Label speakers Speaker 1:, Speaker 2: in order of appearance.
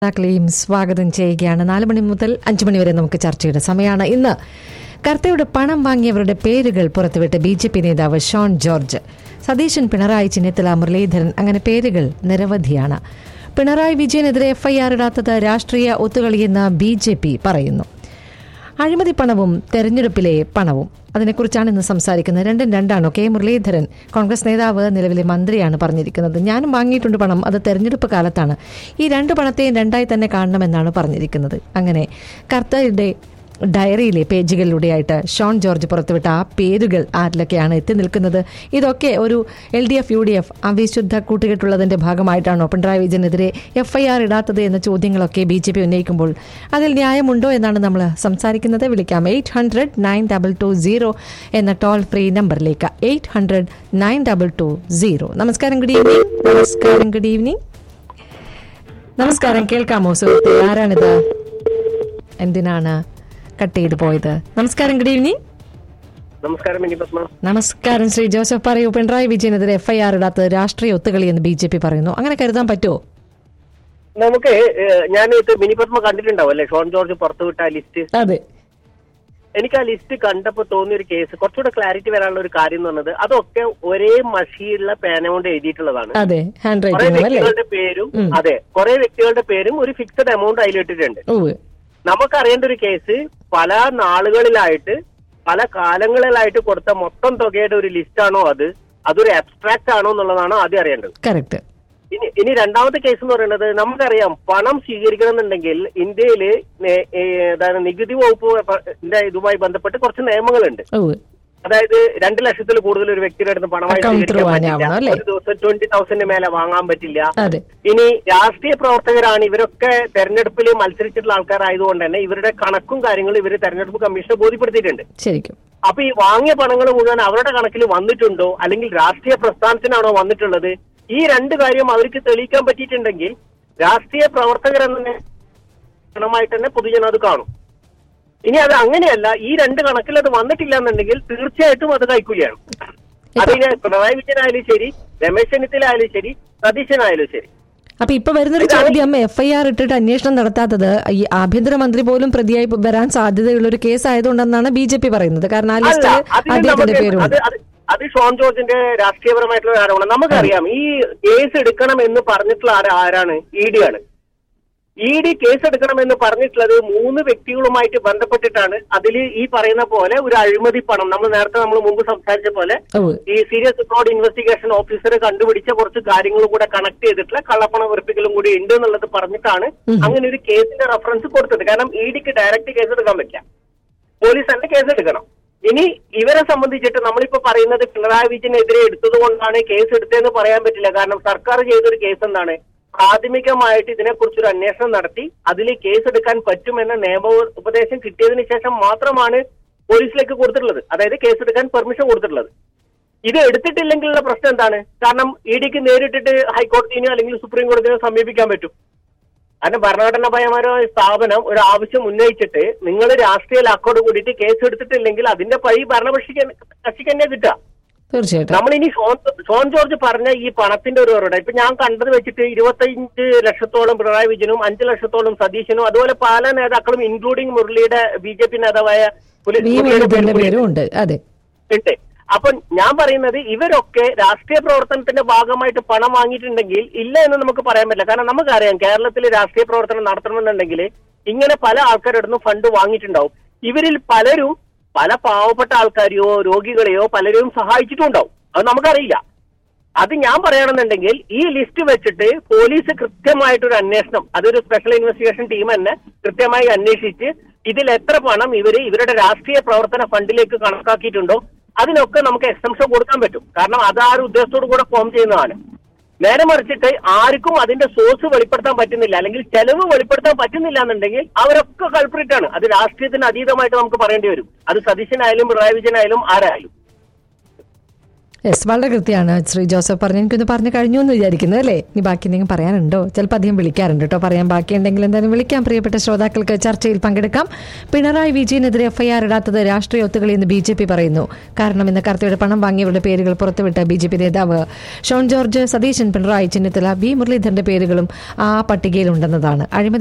Speaker 1: ശ്രോതാക്കളെയും സ്വാഗതം ചെയ്യുകയാണ് നാല് മണി മുതൽ അഞ്ചു മണി വരെ നമുക്ക് ചർച്ചയുടെ സമയമാണ് ഇന്ന് കർത്തയുടെ പണം വാങ്ങിയവരുടെ പേരുകൾ പുറത്തുവിട്ട ബി ജെ പി നേതാവ് ഷോൺ ജോർജ് സതീശൻ പിണറായി ചെന്നിത്തല മുരളീധരൻ അങ്ങനെ പേരുകൾ നിരവധിയാണ് പിണറായി വിജയനെതിരെ എഫ്ഐആർ ഇടാത്തത് രാഷ്ട്രീയ ഒത്തുകളിയെന്ന് ബി ജെ പി പറയുന്നു അഴിമതി പണവും തെരഞ്ഞെടുപ്പിലെ പണവും അതിനെക്കുറിച്ചാണ് ഇന്ന് സംസാരിക്കുന്നത് രണ്ടും രണ്ടാണോ കെ മുരളീധരൻ കോൺഗ്രസ് നേതാവ് നിലവിലെ മന്ത്രിയാണ് പറഞ്ഞിരിക്കുന്നത് ഞാനും വാങ്ങിയിട്ടുണ്ട് പണം അത് തെരഞ്ഞെടുപ്പ് കാലത്താണ് ഈ രണ്ട് പണത്തെയും രണ്ടായി തന്നെ കാണണമെന്നാണ് പറഞ്ഞിരിക്കുന്നത് അങ്ങനെ കർത്തയുടെ ഡയറിയിലെ പേജുകളിലൂടെയായിട്ട് ഷോൺ ജോർജ് പുറത്തുവിട്ട ആ പേരുകൾ ആരിലൊക്കെയാണ് എത്തി നിൽക്കുന്നത് ഇതൊക്കെ ഒരു L D F U D F അവിശുദ്ധ കൂട്ടുകെട്ടുള്ളതിന്റെ ഭാഗമായിട്ടാണോ പിണറായി വിജയനെതിരെ എഫ് ഐ ആർ ഇടാത്തത് എന്ന ചോദ്യങ്ങളൊക്കെ ബി ജെ പി ഉന്നയിക്കുമ്പോൾ അതിൽ ന്യായമുണ്ടോ എന്നാണ് നമ്മൾ സംസാരിക്കുന്നത് വിളിക്കാം eight hundred nine double two zero എന്ന ടോൾ ഫ്രീ നമ്പറിലേക്ക് eight hundred nine double two zero നമസ്കാരം ഗുഡ് ഈവനിങ് നമസ്കാരം ഗുഡ് ഈവനിങ് നമസ്കാരം കേൾക്കാമോ സുഹൃത്തെ ആരാണിത് എന്തിനാണ് കട്ട് ചെയ്ത് പോയത് നമസ്കാരം ഗുഡ് ഈവനിങ്
Speaker 2: നമസ്കാരം മിനി പത്മ
Speaker 1: നമസ്കാരം ശ്രീ ജോസഫ് പറയൂ പിണറായി വിജയനെതിരെ എഫ്ഐആർ ഇടാത്തത് രാഷ്ട്രീയ ഒത്തുകളി എന്ന് ബി ജെ പി പറയുന്നു അങ്ങനെ കരുതാൻ പറ്റുമോ
Speaker 2: നമുക്ക് ഏഹ്, ഞാൻ ഇത് മിനി പത്മ കണ്ടിട്ടുണ്ടാവും അല്ലെ ഷോൺ ജോർജ് പുറത്തുവിട്ട ആ ലിസ്റ്റ്
Speaker 1: അതെ
Speaker 2: എനിക്ക് ആ ലിസ്റ്റ് കണ്ടപ്പോൾ തോന്നിയ ഒരു കേസ് കുറച്ചുകൂടെ ക്ലാരിറ്റി വരാനുള്ള ഒരു കാര്യം എന്ന് പറഞ്ഞത് അതൊക്കെ ഒരേ മഷിയുള്ള പേന കൊണ്ട് എഴുതിയിട്ടുള്ളതാണ്
Speaker 1: അതെ ഹാൻഡ്
Speaker 2: കുറെ
Speaker 1: റൈറ്റിംഗ് അല്ലേ
Speaker 2: വ്യക്തികളുടെ പേരും അതെ കുറെ വ്യക്തികളുടെ പേരും ഒരു ഫിക്സഡ് എമൗണ്ട് അതിലിട്ടിട്ടുണ്ട്
Speaker 1: ഓ
Speaker 2: നമുക്കറിയേണ്ട ഒരു കേസ് പല നാളുകളിലായിട്ട് പല കാലങ്ങളിലായിട്ട് കൊടുത്ത മൊത്തം തുകയുടെ ഒരു ലിസ്റ്റ് ആണോ അത് അതൊരു അബ്സ്ട്രാക്ട് ആണോ എന്നുള്ളതാണ് ആദ്യം അറിയേണ്ടത്
Speaker 1: കറക്റ്റ്
Speaker 2: ഇനി ഇനി രണ്ടാമത്തെ കേസ് എന്ന് പറയുന്നത് നമുക്കറിയാം പണം സ്വീകരിക്കണം എന്നുണ്ടെങ്കിൽ ഇന്ത്യയിൽ എന്താണ് നികുതി വകുപ്പ് പ- ന്റെ ഇതുമായി ബന്ധപ്പെട്ട് കുറച്ച് നിയമങ്ങളുണ്ട്
Speaker 1: ഓ
Speaker 2: അതായത് രണ്ട് ലക്ഷത്തിൽ കൂടുതൽ ഒരു വ്യക്തിയുടെ അടുത്ത് പണമായി
Speaker 1: Account
Speaker 2: സ്വീകരിക്കാൻ
Speaker 1: through
Speaker 2: പറ്റില്ല
Speaker 1: ആവണം, അല്ലേ?
Speaker 2: ഒരു ദിവസം ട്വന്റി തൗസൻഡിന് മേലെ വാങ്ങാൻ പറ്റില്ല
Speaker 1: അതെ
Speaker 2: ഇനി രാഷ്ട്രീയ പ്രവർത്തകരാണ് ഇവരൊക്കെ തെരഞ്ഞെടുപ്പിൽ മത്സരിച്ചിട്ടുള്ള ആൾക്കാരായതുകൊണ്ട് തന്നെ ഇവരുടെ കണക്കും കാര്യങ്ങളും ഇവർ തെരഞ്ഞെടുപ്പ് കമ്മീഷനെ ബോധ്യപ്പെടുത്തിയിട്ടുണ്ട്
Speaker 1: ശരിക്കും
Speaker 2: അപ്പൊ ഈ വാങ്ങിയ പണങ്ങൾ മുഴുവൻ അവരുടെ കണക്കിൽ വന്നിട്ടുണ്ടോ അല്ലെങ്കിൽ രാഷ്ട്രീയ പ്രസ്ഥാനത്തിനാണോ വന്നിട്ടുള്ളത് ഈ രണ്ട് കാര്യം അവർക്ക് തെളിയിക്കാൻ പറ്റിയിട്ടുണ്ടെങ്കിൽ രാഷ്ട്രീയ പ്രവർത്തകരെന്ന ഗണമായിട്ട് തന്നെ പൊതുജനം അത് കാണും ഇനി അത് അങ്ങനെയല്ല ഈ രണ്ട് കണക്കിൽ അത് വന്നിട്ടില്ല എന്നുണ്ടെങ്കിൽ തീർച്ചയായിട്ടും അത് കൈക്കൂലിയാണ് അതിന് പിണറായി വിജയനായാലും ശരി രമേശ് ചെന്നിത്തല ശരി സതീശനായാലും ശരി
Speaker 1: അപ്പൊ ഇപ്പൊ വരുന്നൊരു ചോദ്യം എഫ് ഐ ആർ ഇട്ടിട്ട് അന്വേഷണം നടത്താത്തത് ഈ ആഭ്യന്തരമന്ത്രി പോലും പ്രതിയായി വരാൻ സാധ്യതയുള്ള ഒരു കേസ് ആയതുകൊണ്ടെന്നാണ് ബി ജെ പി പറയുന്നത് കാരണം ആ
Speaker 2: അല്ല
Speaker 1: ലിസ്റ്റിൽ
Speaker 2: അതിന്
Speaker 1: അദ്ദേഹത്തിന്റെ
Speaker 2: നമുക്ക്
Speaker 1: പേരുണ്ട്
Speaker 2: അത് അത് അത് ഷോൺ ജോർജിന്റെ രാഷ്ട്രീയപരമായിട്ടുള്ള ഒരു ആരോപണം നമുക്കറിയാം ഈ കേസ് എടുക്കണം എന്ന് പറഞ്ഞിട്ടുള്ള ആരാ- ആരാണ് ഇ ഡി ആണ് ഇ ഡി കേസ് എടുക്കണം എന്ന് പറഞ്ഞിട്ടുള്ളത് മൂന്ന് വ്യക്തികളുമായിട്ട് ബന്ധപ്പെട്ടിട്ടാണ് അതിൽ ഈ പറയുന്ന പോലെ ഒരു അഴിമതി പണം നമ്മൾ നേരത്തെ നമ്മൾ മുമ്പ് സംസാരിച്ച പോലെ
Speaker 1: ഓ
Speaker 2: ഈ സീരിയസ് ഫ്രോഡ് ഇൻവെസ്റ്റിഗേഷൻ ഓഫീസർ കണ്ടുപിടിച്ച കുറച്ച് കാര്യങ്ങളും കൂടെ കണക്ട് ചെയ്തിട്ടുള്ള കള്ളപ്പണം വെറുപ്പിക്കലും കൂടി ഉണ്ട് എന്നുള്ളത് പറഞ്ഞിട്ടാണ് അങ്ങനെ ഒരു കേസിന്റെ റെഫറൻസ് കൊടുത്തത് കാരണം ഇ ഡിക്ക് ഡയറക്റ്റ് കേസ് എടുക്കാൻ പറ്റില്ല പോലീസ് തന്നെ കേസ് എടുക്കണം ഇനി ഇവരെ സംബന്ധിച്ചിട്ട് നമ്മളിപ്പോ പറയുന്നത് പിണറായി വിജയനെതിരെ എടുത്തത് കൊണ്ടാണ് കേസ് എടുത്തതെന്ന് പറയാൻ പറ്റില്ല കാരണം സർക്കാർ ചെയ്തൊരു കേസ് എന്താണ് പ്രാഥമികമായിട്ട് ഇതിനെക്കുറിച്ചൊരു അന്വേഷണം നടത്തി അതിൽ കേസ് എടുക്കാൻ പറ്റുമെന്ന നിയമ ഉപദേശം കിട്ടിയതിന് ശേഷം മാത്രമാണ് പോലീസിലേക്ക് കൊടുത്തിട്ടുള്ളത് അതായത് കേസ് എടുക്കാൻ പെർമിഷൻ കൊടുത്തിട്ടുള്ളത് ഇത് എടുത്തിട്ടില്ലെങ്കിലുള്ള പ്രശ്നം എന്താണ് കാരണം ഇ ഡിക്ക് നേരിട്ടിട്ട് ഹൈക്കോടതിനെയോ അല്ലെങ്കിൽ സുപ്രീം കോടതിയോ സമീപിക്കാൻ പറ്റും കാരണം ഭരണഘടനാപരമായ സ്ഥാപനം ഒരു ആവശ്യം ഉന്നയിച്ചിട്ട് നിങ്ങൾ രാഷ്ട്രീയ ലാക്കോട് കൂടിയിട്ട് കേസ് എടുത്തിട്ടില്ലെങ്കിൽ അതിന്റെ പഴി ഭരണപക്ഷിക്ക് കക്ഷിക്ക് തന്നെ കിട്ടുക
Speaker 1: തീർച്ചയായിട്ടും
Speaker 2: നമ്മൾ ഇനി ഷോൺ ഷോൺ ജോർജ് പറഞ്ഞ ഈ പണത്തിന്റെ ഒരു ഉറവിടം ഇപ്പൊ ഞാൻ കണ്ടത് വെച്ചിട്ട് ഇരുപത്തഞ്ച് ലക്ഷത്തോളം പിണറായി വിജയനും അഞ്ച് ലക്ഷത്തോളം സതീശനും അതുപോലെ പല നേതാക്കളും ഇൻക്ലൂഡിംഗ് മുരളിയുടെ ബി ജെ പി നേതാവായ പുലി-
Speaker 1: വി
Speaker 2: മുരളിയുടെ
Speaker 1: മുരളീധരന്റെ
Speaker 2: പേര്
Speaker 1: പേരും ഉണ്ട് അതെ
Speaker 2: ഉണ്ട് അപ്പൊ ഞാൻ പറയുന്നത് ഇവരൊക്കെ രാഷ്ട്രീയ പ്രവർത്തനത്തിന്റെ ഭാഗമായിട്ട് പണം വാങ്ങിയിട്ടുണ്ടെങ്കിൽ ഇല്ല എന്ന് നമുക്ക് പറയാൻ പറ്റില്ല കാരണം നമുക്കറിയാം കേരളത്തിൽ രാഷ്ട്രീയ പ്രവർത്തനം നടത്തണമെന്നുണ്ടെങ്കിൽ ഇങ്ങനെ പല ആൾക്കാരുടെ അടുത്തും ഫണ്ട് വാങ്ങിയിട്ടുണ്ടാവും ഇവരിൽ പലരും പല പാവപ്പെട്ട ആൾക്കാരെയോ രോഗികളെയോ പലരെയും സഹായിച്ചിട്ടുണ്ടാവും അത് നമുക്കറിയില്ല അത് ഞാൻ പറയുകയാണെന്നുണ്ടെങ്കിൽ ഈ ലിസ്റ്റ് വെച്ചിട്ട് പോലീസ് കൃത്യമായിട്ടൊരു അന്വേഷണം അതൊരു സ്പെഷ്യൽ ഇൻവെസ്റ്റിഗേഷൻ ടീം തന്നെ കൃത്യമായി അന്വേഷിച്ച് ഇതിൽ എത്ര പണം ഇവര് ഇവരുടെ രാഷ്ട്രീയ പ്രവർത്തന ഫണ്ടിലേക്ക് കണക്കാക്കിയിട്ടുണ്ടോ അതിനൊക്കെ നമുക്ക് എക്സംഷൻ കൊടുക്കാൻ പറ്റും കാരണം അത് ആ ഒരു ഉദ്ദേശത്തോടു കൂടെ ഫോം ചെയ്യുന്നതാണ് നേരെ മറിച്ചിട്ട് ആർക്കും അതിന്റെ സോഴ്സ് വെളിപ്പെടുത്താൻ പറ്റുന്നില്ല അല്ലെങ്കിൽ ചെലവ് വെളിപ്പെടുത്താൻ പറ്റുന്നില്ല എന്നുണ്ടെങ്കിൽ അവരൊക്കെ കൾപ്രിറ്റ് ആണ് അത് രാഷ്ട്രീയത്തിന് അതീതമായിട്ട് നമുക്ക് പറയേണ്ടി വരും അത് സതീശനായാലും പിണറായി വിജയനായാലും ആരായാലും
Speaker 1: യെസ് വളരെ കൃത്യമാണ് ശ്രീ ജോസഫ് പറഞ്ഞു എനിക്കൊന്ന് പറഞ്ഞു കഴിഞ്ഞു എന്ന് വിചാരിക്കുന്നു അല്ലേ ഇനി ബാക്കി എന്തെങ്കിലും പറയാനുണ്ടോ ചിലപ്പോൾ അധികം വിളിക്കാറുണ്ട് കേട്ടോ പറയാൻ ബാക്കിയുണ്ടെങ്കിൽ എന്തായാലും വിളിക്കാം പ്രിയപ്പെട്ട ശ്രോതാക്കൾക്ക് ചർച്ചയിൽ പങ്കെടുക്കാം പിണറായി വിജയനെതിരെ എഫ്ഐആർ ഇടാത്തത് രാഷ്ട്രീയ ഒത്തുകളി എന്ന് ബി ജെ പി പറയുന്നു കാരണം ഇന്ന് കർത്തയുടെ പണം വാങ്ങിയവരുടെ പേരുകൾ പുറത്തുവിട്ട ബി ജെ പി നേതാവ് ഷോൺ ജോർജ് സതീശൻ പിണറായി ചെന്നിത്തല വി മുരളീധരന്റെ പേരുകളും ആ പട്ടികയിലുണ്ടെന്നതാണ് അഴിമതി